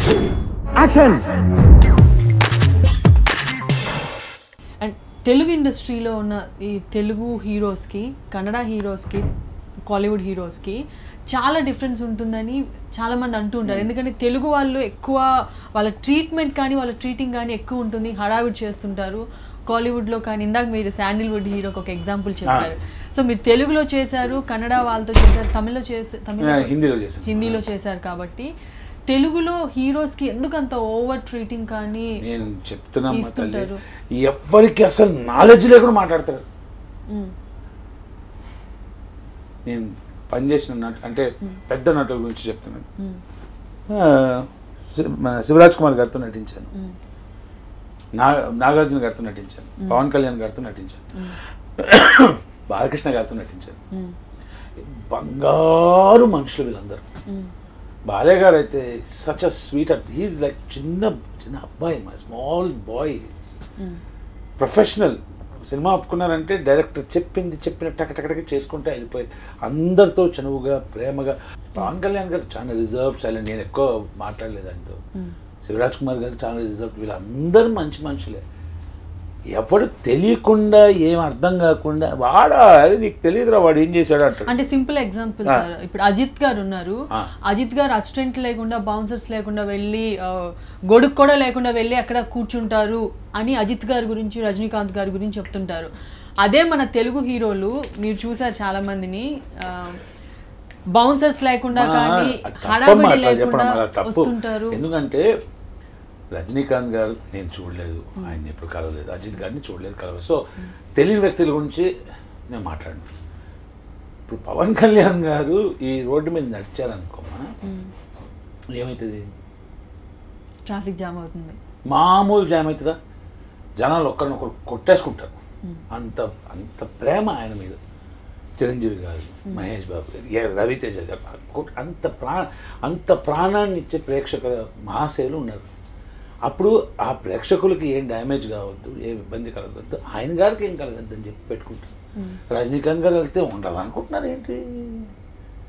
Action and Telugu ఇండస్ట్రీలో ఉన్న ఈ తెలుగు హీరోస్కి కన్నడ హీరోస్కి కాలీవుడ్ హీరోస్కి చాలా డిఫరెన్స్ ఉంటుందని చాలామంది అంటూ ఉంటారు ఎందుకంటే తెలుగు వాళ్ళు ఎక్కువ వాళ్ళ ట్రీట్మెంట్ కానీ వాళ్ళ ట్రీటింగ్ కానీ ఎక్కువ ఉంటుంది హడావిడి చేస్తుంటారు కాలీవుడ్లో కానీ ఇందాక మీరు శాండిల్వుడ్ హీరోకి ఒక ఎగ్జాంపుల్ చెప్పారు సో మీరు తెలుగులో చేశారు కన్నడ వాళ్ళతో చేశారు తమిళ్లో చేశారు తమిళ హిందీలో చేశాను హిందీలో చేశారు కాబట్టి తెలుగులో హీరోస్కి ఎందుకు అంత ఓవర్ ట్రీటింగ్ కానీ నేను చెప్తున్నా మా తల్లి ఇస్తుంటారు. ఎవ్వరికి అసలు నాలెడ్జ్ లేకుండా మాట్లాడతారు మ్మ్. నేను పనిచేసిన నటు అంటే పెద్ద నటుల గురించి చెప్తున్నాను మ్మ్. ఆ, శి- మన శివరాజ్ కుమార్ గారితో నటించాను మ్మ్. నా నాగార్జున గారితో నటించాను పవన్ కళ్యాణ్ గారితో నటించాను బాలకృష్ణ గారితో నటించాను మ్మ్. బంగారు మనుషులు వీళ్ళందరూ మ్మ్. బాలయ్య గారు అయితే such a sweet he's like చిన్న చిన్న అబ్బాయి మా small boy hmm. Professional cinema ఒప్పుకున్నారంటే డైరెక్టర్ చెప్పింది చెప్పిన టకటకటకి చేసుకుంటే వెళ్ళిపోయి అందరితో చనువుగా ప్రేమగా పవన్ కళ్యాణ్ గారు చాలా రిజర్వ్ సైలెంట్ నేను ఎక్కువ మాట్లాడలేదు ఆయనతో శివరాజ్ కుమార్ గారు చాలా రిజర్వ్ వీళ్ళందరూ మంచి మనుషులే ఎవడు తెలియకుండా ఏం అర్థం కాకుండా వాడా అరే నీకు తెలియదురా వాడు ఏం చేశాడు అంటాడు అంటే సింపుల్ ఎగ్జాంపుల్ ఆ. సార్ ఇప్పుడు అజిత్ గారు ఉన్నారు ఆ. అజిత్ గారు అసిస్టెంట్ లేకుండా బౌన్సర్స్ లేకుండా వెళ్ళి ఆ, గొడుగు కూడా లేకుండా వెళ్ళి అక్కడ కూర్చుంటారు అని అజిత్ గారి గురించి రజనీకాంత్ గారి గురించి చెప్తుంటారు అదే మన తెలుగు హీరోలు మీరు చూసారు చాలా మందిని బౌన్సర్స్ లేకుండా కానీ అది తప్పమ్మా హడావిడి అట్లా లేకుండా చెప్పడం అలా తప్పు వస్తుంటారు ఎందుకంటే రజనీకాంత్ గారు నేను చూడలేదు ఆయన ఎప్పుడు కలవలేదు అజిత్ గారిని చూడలేదు కలవలేదు సో తెలియని వ్యక్తుల గురించి నేను మాట్లాడను ఇప్పుడు పవన్ కళ్యాణ్ గారు ఈ రోడ్డు మీద నడిచారనుకోమా ఏమవుతుంది ట్రాఫిక్ జామ్ అవుతుంది మామూలు జామ్ అవుతుందా జనాలు ఒకరినొకరు కొట్టేసుకుంటారు అంత అంత ప్రేమ ఆయన మీద చిరంజీవి గారు మహేష్ బాబు గారు ఏ రవితేజ గారు ఆ కొ- అంత ప్రాణ అంత ప్రాణాన్ని ఇచ్చే ప్రేక్షకుల మహాశైలు ఉన్నారు అప్పుడు ఆ ప్రేక్షకులకి ఏం డ్యామేజ్ కావద్దు ఏ ఇబ్బంది కలగద్దు ఆయన గారికి ఏం కలగద్దు అని చెప్పి పెట్టుకుంటారు రజనీకాంత్ గారు వెళ్తే ఉండదు అనుకుంటున్నారు ఏంటి